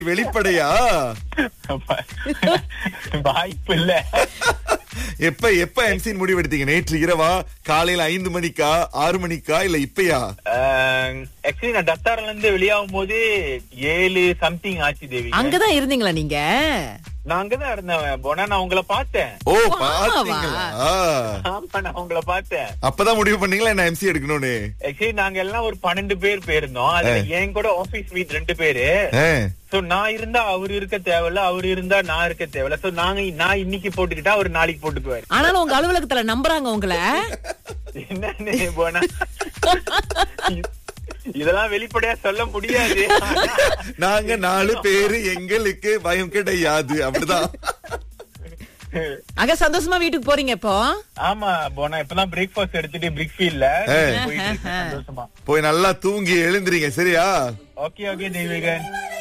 வெளிப்படையா வாய்ப்பு இல்ல எப்ப எப்ப எம்சின் முடிவெடுத்தீங்க நேற்று இரவா காலையில ஐந்து மணிக்கா ஆறு மணிக்கா இல்ல இப்பயா ஆக்சுவலி நான் டத்தார்ல இருந்து வெளியாகும் போது ஏழு சம்திங் ஆச்சு தேவி அங்கதான் இருந்தீங்களா நீங்க நான் அங்கதான் இருந்தேன் போனா நான் உங்களை பார்த்தேன் ஓ ஆமாவா? பாத்தீங்களா ஆமா நான் உங்களை பார்த்தேன் அப்பதான் முடிவு பண்ணீங்களா என்ன எம்சி எடுக்கணும்னு ஆக்சுவலி நாங்க எல்லாம் ஒரு பன்னெண்டு பேர் போயிருந்தோம் அதுல என் கூட ஆபீஸ் மீட் ரெண்டு பேரு ஆ. சோ நான் இருந்தா அவரு இருக்க தேவையில்ல அவரு இருந்தா நான் இருக்க தேவையில்ல சோ நாங்க நான் இன்னைக்கு போட்டுக்கிட்டா அவர் நாளைக்கு போட்டுக்குவாரு ஆனாலும் உங்க அலுவலகத்துல நம்புறாங்க உங்களை என்னன்னு போனா இதெல்லாம் வெளிப்படையா சொல்ல முடியாது நாங்க நாலு பேரு எங்களுக்கு பயம் கிடையாது அப்படிதான் அங்க சந்தோஷமா வீட்டுக்கு போறீங்க இப்போ ஆமா போனா இப்பதான் பிரேக்ஃபாஸ்ட் எடுத்துட்டு பிரிக் ஃபீல்ட்ல போயிட்டு இருக்கேன் சந்தோஷமா போய் நல்லா தூங்கி எழுந்துறீங்க சரியா ஓகே ஓகே தெய்வீகன்